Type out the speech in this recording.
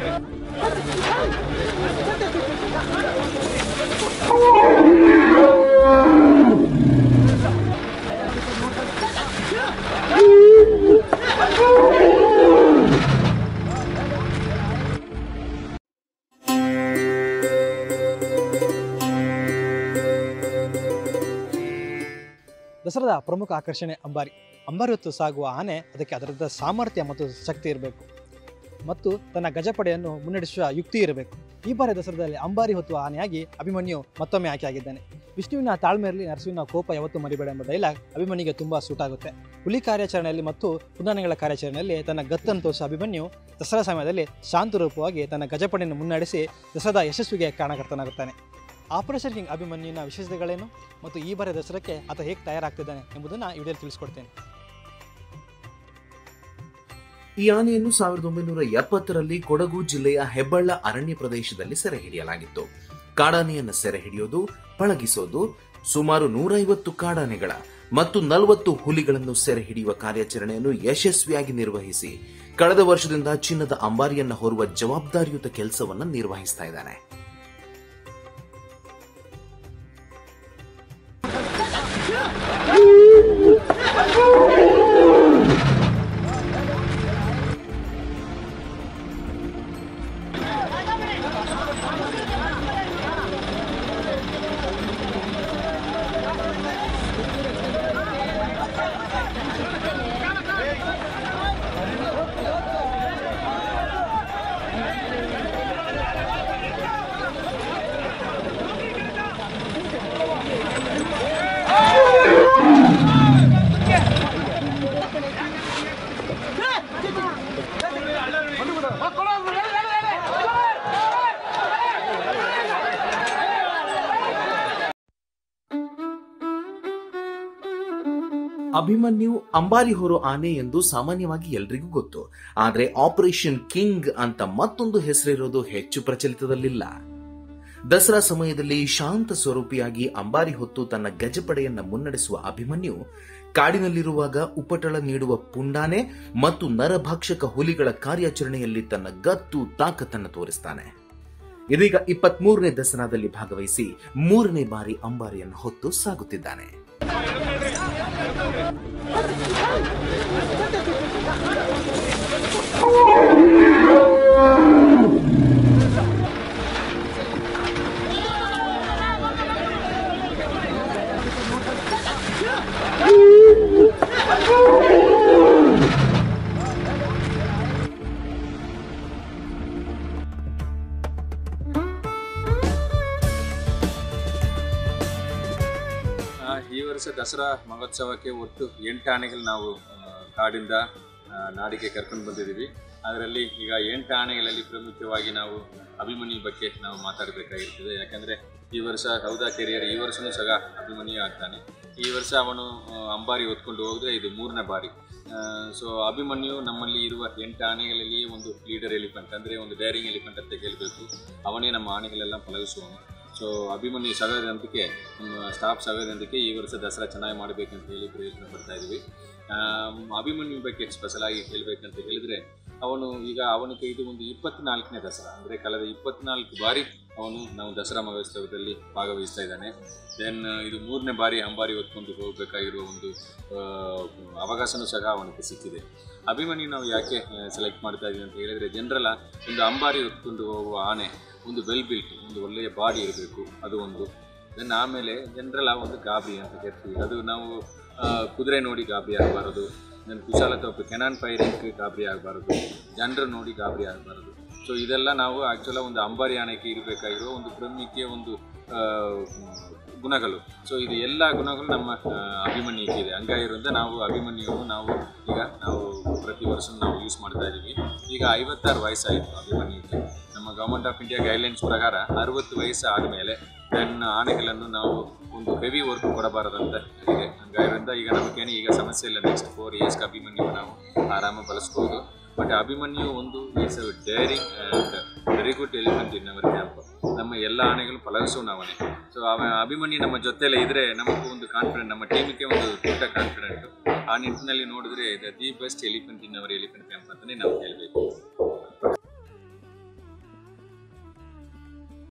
ದಸರಾದ ಪ್ರಮುಖ ಆಕರ್ಷಣೆ ಅಂಬಾರಿ ಅಂಬಾರಿ ಹೊತ್ತು ಸಾಗುವ ಆನೆ ಅದಕ್ಕೆ ಅದರದ ಸಾಮರ್ಥ್ಯ ಮತ್ತು ಶಕ್ತಿ ಇರಬೇಕು ಮತ್ತು ತನ್ನ ಗಜಪಡೆಯನ್ನು ಮುನ್ನಡೆಸುವ ಯುಕ್ತಿ ಇರಬೇಕು ಈ ಬಾರಿ ದಸರಾದಲ್ಲಿ ಅಂಬಾರಿ ಹೊತ್ತುವ ಆನೆಯಾಗಿ ಅಭಿಮನ್ಯು ಮತ್ತೊಮ್ಮೆ ಆಯ್ಕೆಯಾಗಿದ್ದಾನೆ ವಿಷ್ಣುವಿನ ತಾಳ್ಮೆಯಲ್ಲಿ ನರಸಿಂಹನ ಕೋಪ ಯಾವತ್ತೂ ಮರಿಬೇಡ ಎಂಬ ಡೈಲಾಗ್ ಅಭಿಮನ್ಯುಗೆ ತುಂಬ ಸೂಟ್ ಆಗುತ್ತೆ ಹುಲಿ ಕಾರ್ಯಾಚರಣೆಯಲ್ಲಿ ಮತ್ತು ಪುರಾಣಗಳ ಕಾರ್ಯಾಚರಣೆಯಲ್ಲಿ ತನ್ನ ಗತ್ತನ್ನು ತೋರಿಸುವ ಅಭಿಮನ್ಯು ದಸರಾ ಸಮಯದಲ್ಲಿ ಶಾಂತ ರೂಪವಾಗಿ ತನ್ನ ಗಜಪಡೆಯನ್ನು ಮುನ್ನಡೆಸಿ ದಸರಾದ ಯಶಸ್ವಿಗೆ ಕಾರಣಕರ್ತನಾಗುತ್ತಾನೆ ಆಪರೇಷನ್ ಕಿಂಗ್ ಅಭಿಮನ್ಯುವಿನ ವಿಶೇಷತೆಗಳೇನು ಮತ್ತು ಈ ಬಾರಿ ದಸರಾಕ್ಕೆ ಆತ ಹೇಗೆ ತಯಾರಾಗ್ತಿದ್ದಾನೆ ಎಂಬುದನ್ನು ಈ ವಿಡಿಯೋಲಿ ತಿಳಿಸ್ಕೊಡ್ತೇನೆ ಈ ಆನೆಯನ್ನು ಸಾವಿರದ ಒಂಬೈನೂರ ಎಪ್ಪತ್ತರಲ್ಲಿ ಕೊಡಗು ಜಿಲ್ಲೆಯ ಹೆಬ್ಬಳ್ಳ ಅರಣ್ಯ ಪ್ರದೇಶದಲ್ಲಿ ಸೆರೆ ಹಿಡಿಯಲಾಗಿತ್ತು ಕಾಡಾನೆಯನ್ನು ಸೆರೆ ಹಿಡಿಯೋದು ಪಳಗಿಸೋದು ಸುಮಾರು ನೂರೈವತ್ತು ಕಾಡಾನೆಗಳ ಮತ್ತು ನಲವತ್ತು ಹುಲಿಗಳನ್ನು ಸೆರೆ ಹಿಡಿಯುವ ಕಾರ್ಯಾಚರಣೆಯನ್ನು ಯಶಸ್ವಿಯಾಗಿ ನಿರ್ವಹಿಸಿ ಕಳೆದ ವರ್ಷದಿಂದ ಚಿನ್ನದ ಅಂಬಾರಿಯನ್ನ ಹೊರುವ ಜವಾಬ್ದಾರಿಯುತ ಕೆಲಸವನ್ನು ನಿರ್ವಹಿಸ್ತಾ ಇದ್ದಾನೆ ಅಭಿಮನ್ಯು ಅಂಬಾರಿ ಹೊರೋ ಆನೆ ಎಂದು ಸಾಮಾನ್ಯವಾಗಿ ಎಲ್ರಿಗೂ ಗೊತ್ತು ಆದ್ರೆ ಆಪರೇಷನ್ ಕಿಂಗ್ ಅಂತ ಮತ್ತೊಂದು ಹೆಸರಿರೋದು ಹೆಚ್ಚು ಪ್ರಚಲಿತದಲ್ಲಿಲ್ಲ ದಸರಾ ಸಮಯದಲ್ಲಿ ಶಾಂತ ಸ್ವರೂಪಿಯಾಗಿ ಅಂಬಾರಿ ಹೊತ್ತು ತನ್ನ ಗಜಪಡೆಯನ್ನ ಮುನ್ನಡೆಸುವ ಅಭಿಮನ್ಯು ಕಾಡಿನಲ್ಲಿರುವಾಗ ಉಪಟಳ ನೀಡುವ ಪುಂಡಾನೆ ಮತ್ತು ನರಭಕ್ಷಕ ಹುಲಿಗಳ ಕಾರ್ಯಾಚರಣೆಯಲ್ಲಿ ತನ್ನ ಗತ್ತು ತಾಕತ್ತನ್ನು ತೋರಿಸ್ತಾನೆ ಇದೀಗ ಇಪ್ಪತ್ಮೂರನೇ ದಸರಾದಲ್ಲಿ ಭಾಗವಹಿಸಿ ಮೂರನೇ ಬಾರಿ ಅಂಬಾರಿಯನ್ನು ಹೊತ್ತು ಸಾಗುತ್ತಿದ್ದಾನೆ ಆ, ಈ ವರ್ಷ ದಸರಾ ಮಹೋತ್ಸವಕ್ಕೆ ಒಟ್ಟು ಎಂಟು ಆನೆಗಳು ನಾವು ಆ, ಕಾಡಿಂದ ಆ, ನಾಡಿಗೆ ಕರ್ಕೊಂಡು ಬಂದಿದ್ದೀವಿ ಅದರಲ್ಲಿ ಈಗ ಎಂಟು ಆನೆಗಳಲ್ಲಿ ಪ್ರಮುಖವಾಗಿ ನಾವು ಅಭಿಮನ್ಯು ಬಗ್ಗೆ ನಾವು ಮಾತಾಡಬೇಕಾಗಿರ್ತದೆ ಯಾಕಂದರೆ ಈ ವರ್ಷ ಹೌದಾ ಕೆರಿಯರ್ ಈ ವರ್ಷವೂ ಸಹ ಅಭಿಮನ್ಯು ಆಗ್ತಾನೆ ಈ ವರ್ಷ ಅವನು ಆ, ಅಂಬಾರಿ ಹೊತ್ಕೊಂಡು ಹೋದರೆ ಇದು ಮೂರನೇ ಬಾರಿ ಸೊ ಅಭಿಮನ್ಯು ನಮ್ಮಲ್ಲಿ ಇರುವ ಎಂಟು ಆನೆಗಳಲ್ಲಿ ಒಂದು ಲೀಡರ್ ಎಲಿಫೆಂಟ್ ಅಂದರೆ ಒಂದು ಡೈರಿಂಗ್ ಎಲಿಫೆಂಟ್ ಅಂತ ಹೇಳಬೇಕು ಅವನೇ ನಮ್ಮ ಆನೆಗಳೆಲ್ಲ ಪಳಗಿಸುವನು ಸೊ ಅಭಿಮನ್ಯು ಸಗರದಂತಕ್ಕೆ ನಮ್ಮ ಸ್ಟಾಫ್ ಸಗರದಂತಕ್ಕೆ ಈ ವರ್ಷ ದಸರಾ ಚೆನ್ನಾಗಿ ಮಾಡಬೇಕಂತ ಹೇಳಿ ಪ್ರಯತ್ನ ಪಡ್ತಾ ಇದ್ದೀವಿ ಆಮ್, ಅಭಿಮನ್ಯು ಬಗ್ಗೆ ಸ್ಪೆಷಲ್ ಆಗಿ ಹೇಳಬೇಕಂತ ಹೇಳಿದರೆ ಅವನು ಈಗ ಅವನಿಗೆ ಇದು ಒಂದು ಇಪ್ಪತ್ನಾಲ್ಕನೇ ದಸರಾ ಅಂದರೆ ಕಳೆದ ಇಪ್ಪತ್ನಾಲ್ಕು ಬಾರಿ ಅವನು ನಾವು ದಸರಾ ಮಹೋತ್ಸವದಲ್ಲಿ ಭಾಗವಹಿಸ್ತಾ ಇದ್ದಾನೆ ದೆನ್ ಇದು ಮೂರನೇ ಬಾರಿ ಅಂಬಾರಿ ಹೊತ್ಕೊಂಡು ಹೋಗಬೇಕಾಗಿರುವ ಒಂದು ಆ, ಅವಕಾಶನೂ ಸಹ ಅವನಿಗೆ ಸಿಕ್ಕಿದೆ ಅಭಿಮನ್ಯು ನಾವು ಯಾಕೆ ಸೆಲೆಕ್ಟ್ ಮಾಡ್ತಾ ಇದ್ದೀವಿ ಅಂತ ಹೇಳಿದರೆ ಜನರಲ್ಲ ಒಂದು ಅಂಬಾರಿ ಹೊತ್ಕೊಂಡು ಹೋಗುವ ಆನೆ ಒಂದು ವೆಲ್ ಬಿಲ್ಟ್ ಒಂದು ಒಳ್ಳೆಯ ಬಾಡಿ ಇರಬೇಕು ಅದು ಒಂದು ದೆನ್ ಆಮೇಲೆ ಜನರಲ್ಲ ಒಂದು ಗಾಬರಿ ಅಂತ ಕರಿತೀವಿ ಅದು ನಾವು ಆ, ಕುದುರೆ ನೋಡಿ ಗಾಬರಿ ಆಗಬಾರದು ದೆನ್ ಕುಶಾಲತೆ ಒಬ್ಬ ಕೆನಾನ್ ಪೈರಿಂಗ್ ಗಾಬರಿ ಆಗಬಾರದು ಜನರು ನೋಡಿ ಗಾಬರಿ ಆಗಬಾರದು ಸೊ ಇದೆಲ್ಲ ನಾವು ಆ್ಯಕ್ಚುಲ ಒಂದು ಅಂಬಾರಿ ಆನೆಗೆ ಇರಬೇಕಾಗಿರೋ ಒಂದು ಪ್ರಮುಖ ಒಂದು ಆ, ಗುಣಗಳು ಸೊ ಇದು ಎಲ್ಲ ಗುಣಗಳು ನಮ್ಮ ಆ, ಅಭಿಮನ್ಯುಗೆ ಇದೆ ಹಂಗಾಗಿರೋದ್ರಿಂದ ನಾವು ಅಭಿಮನ್ಯುವನ್ನು ನಾವು ಈಗ ನಾವು ಪ್ರತಿ ವರ್ಷ ನಾವು ಯೂಸ್ ಮಾಡ್ತಾ ಇದ್ದೀವಿ ಈಗ ಐವತ್ತಾರು ವಯಸ್ಸಾಯಿತು ಅಭಿಮನ್ಯುಗೆ ನಮ್ಮ ಗೌರ್ಮೆಂಟ್ ಆಫ್ ಇಂಡಿಯಾ ಗೈಡ್ಲೈನ್ಸ್ ಪ್ರಕಾರ ಅರವತ್ತು ವಯಸ್ಸು ಆದಮೇಲೆ ದೆನ್ ಆನೆಗಳನ್ನು ನಾವು ಒಂದು ಹೆವಿ ವರ್ಕ್ ಕೊಡಬಾರದಂತ ಇದೆ ಹಂಗಾಗಿರೋದ್ರಿಂದ ಈಗ ನಮಗೇನು ಈಗ ಸಮಸ್ಯೆ ಇಲ್ಲ ನೆಕ್ಸ್ಟ್ ಫೋರ್ ಇಯರ್ಸ್ಗೆ ಅಭಿಮನ್ಯು ನಾವು ಆರಾಮಾಗಿ ಬಳಸ್ಬೋದು ಬಟ್ ಅಭಿಮನ್ಯು ಒಂದು is daring and very good element in our camp ನಮ್ಮ ಎಲ್ಲ ಆನೆಗಳು ಪಳಗಿಸೋನವನೇ ಸೊ ಅವ ಅಭಿಮನ್ಯು ನಮ್ಮ ಜೊತೆಲೇ ಇದ್ರೆ ನಮಗೂ ಒಂದು ಕಾನ್ಫಿಡೆಂಟ್ ನಮ್ಮ ಟೀಮಿಗೆ ಒಂದು ದೊಡ್ಡ ಕಾನ್ಫಿಡೆಂಟ್ ಆ ನಿಟ್ಟಿನಲ್ಲಿ ನೋಡಿದ್ರೆ the best elephant in our elephant camp ಅಂತಲೇ ನಾವು ಹೇಳಬೇಕು